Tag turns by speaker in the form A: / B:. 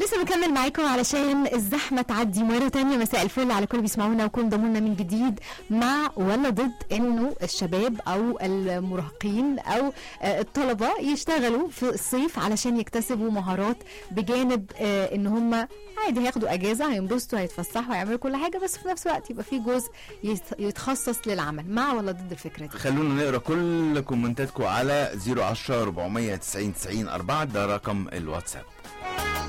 A: لسه بكمل معاكم علشان الزحمه تعدي مره تانية مساء الفل على كل بيسمعونا وكل ضمونا من جديد مع ولا ضد انه الشباب او المراهقين او آه، الطلبه يشتغلوا في الصيف علشان يكتسبوا مهارات بجانب آه، ان هم عادي هياخدوا اجازه هينبسطوا هيتفسحوا هيعملوا كل حاجه بس في نفس الوقت يبقى في جزء يت- يتخصص للعمل مع ولا ضد الفكره دي
B: خلونا نقرا كل كومنتاتكم على 010 490 90 4 ده رقم الواتساب